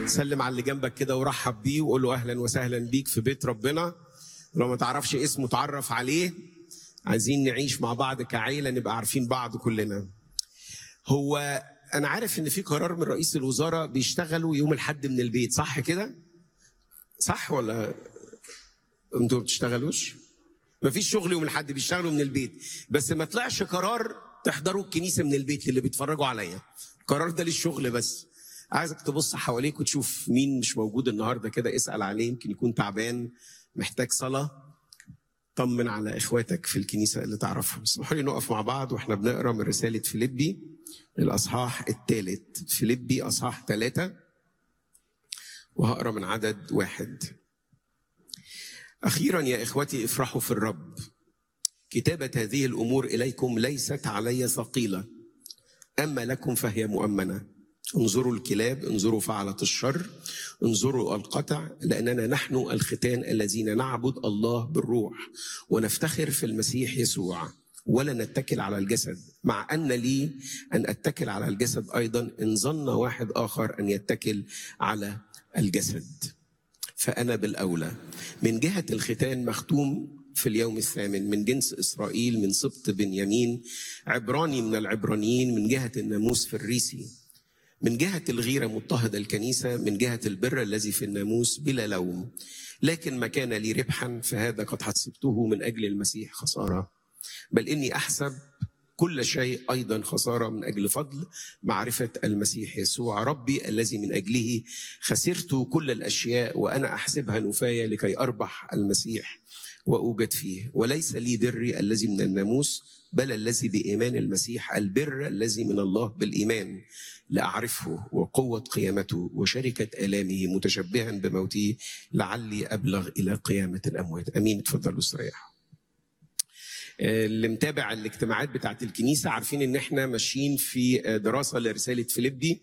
سلم على اللي جنبك كده ورحب بيه وقول له اهلا وسهلا بيك في بيت ربنا لو ما تعرفش اسمه تعرف عليه عايزين نعيش مع بعض كعيله نبقى عارفين بعض كلنا هو انا عارف ان في قرار من رئيس الوزراء بيشتغلوا يوم الاحد من البيت صح كده صح ولا انتوا ما بتشتغلوش مفيش شغل يوم الاحد بيشتغلوا من البيت بس ما طلعش قرار تحضروا الكنيسه من البيت اللي بيتفرجوا عليا القرار ده للشغل بس عايزك تبص حواليك وتشوف مين مش موجود النهارده كده اسال عليه يمكن يكون تعبان محتاج صلاه طمن على اخواتك في الكنيسه اللي تعرفهم اسمحوا لي نقف مع بعض واحنا بنقرا من رساله فيليبي الاصحاح الثالث فيليبي اصحاح ثلاثه وهقرا من عدد واحد اخيرا يا اخوتي افرحوا في الرب كتابه هذه الامور اليكم ليست علي ثقيله اما لكم فهي مؤمنه انظروا الكلاب انظروا فعلة الشر انظروا القطع لأننا نحن الختان الذين نعبد الله بالروح ونفتخر في المسيح يسوع ولا نتكل على الجسد مع أن لي أن أتكل على الجسد أيضا إن ظن واحد آخر أن يتكل على الجسد فأنا بالأولى من جهة الختان مختوم في اليوم الثامن من جنس إسرائيل من سبط بنيامين عبراني من العبرانيين من جهة الناموس في الريسي من جهة الغيرة مضطهد الكنيسة من جهة البر الذي في الناموس بلا لوم لكن ما كان لي ربحا فهذا قد حسبته من أجل المسيح خسارة بل إني أحسب كل شيء أيضا خسارة من أجل فضل معرفة المسيح يسوع ربي الذي من أجله خسرت كل الأشياء وأنا أحسبها نفاية لكي أربح المسيح وأوجد فيه وليس لي بري الذي من الناموس بل الذي بإيمان المسيح البر الذي من الله بالإيمان لأعرفه وقوة قيامته وشركة آلامه متشبها بموته لعلي أبلغ إلى قيامة الأموات أمين تفضلوا استريحوا اللي متابع الاجتماعات بتاعت الكنيسة عارفين ان احنا ماشيين في دراسة لرسالة فيليبي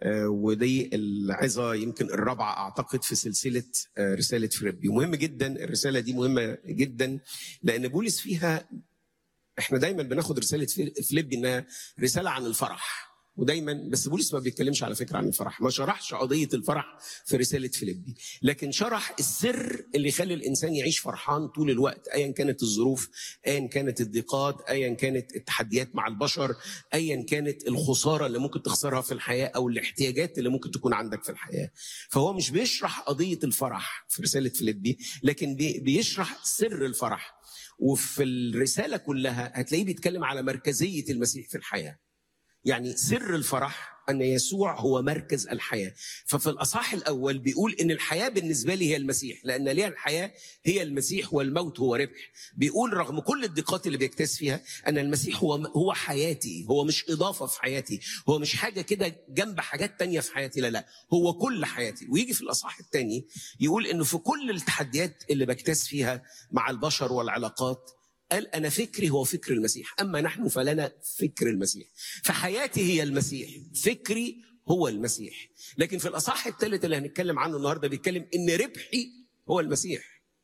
ودي العظة يمكن الرابعة اعتقد في سلسلة رسالة فيليبي ومهم جدا الرسالة دي مهمة جدا لان بولس فيها احنا دايما بناخد رسالة فيليبي انها رسالة عن الفرح ودايما بس بولس ما بيتكلمش على فكره عن الفرح ما شرحش قضيه الفرح في رساله فيليبي لكن شرح السر اللي يخلي الانسان يعيش فرحان طول الوقت ايا كانت الظروف ايا كانت الضيقات ايا كانت التحديات مع البشر ايا كانت الخساره اللي ممكن تخسرها في الحياه او الاحتياجات اللي ممكن تكون عندك في الحياه فهو مش بيشرح قضيه الفرح في رساله فيليبي لكن بيشرح سر الفرح وفي الرساله كلها هتلاقيه بيتكلم على مركزيه المسيح في الحياه يعني سر الفرح ان يسوع هو مركز الحياه ففي الاصحاح الاول بيقول ان الحياه بالنسبه لي هي المسيح لان لي الحياه هي المسيح والموت هو ربح بيقول رغم كل الضيقات اللي بيكتاز فيها ان المسيح هو هو حياتي هو مش اضافه في حياتي هو مش حاجه كده جنب حاجات تانية في حياتي لا لا هو كل حياتي ويجي في الاصحاح الثاني يقول انه في كل التحديات اللي بكتاز فيها مع البشر والعلاقات قال أنا فكري هو فكر المسيح أما نحن فلنا فكر المسيح فحياتي هي المسيح فكري هو المسيح لكن في الأصح الثالث اللي هنتكلم عنه النهاردة بيتكلم إن ربحي هو المسيح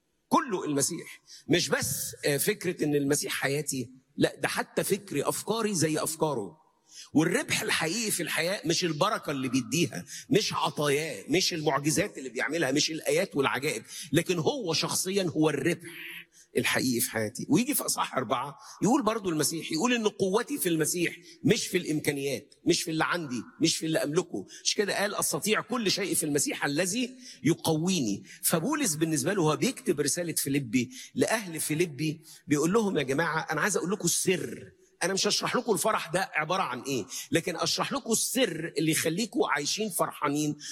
كله المسيح مش بس فكرة إن المسيح حياتي لا ده حتى فكري أفكاري زي أفكاره والربح الحقيقي في الحياة مش البركة اللي بيديها مش عطاياه مش المعجزات اللي بيعملها مش الآيات والعجائب لكن هو شخصيا هو الربح الحقيقي في حياتي ويجي في اصحاح اربعه يقول برضو المسيح يقول ان قوتي في المسيح مش في الامكانيات مش في اللي عندي مش في اللي املكه مش كده قال استطيع كل شيء في المسيح الذي يقويني فبولس بالنسبه له هو بيكتب رساله فيليبي لاهل فيليبي بيقول لهم يا جماعه انا عايز اقول لكم السر انا مش هشرح لكم الفرح ده عباره عن ايه لكن اشرح لكم السر اللي يخليكم عايشين فرحانين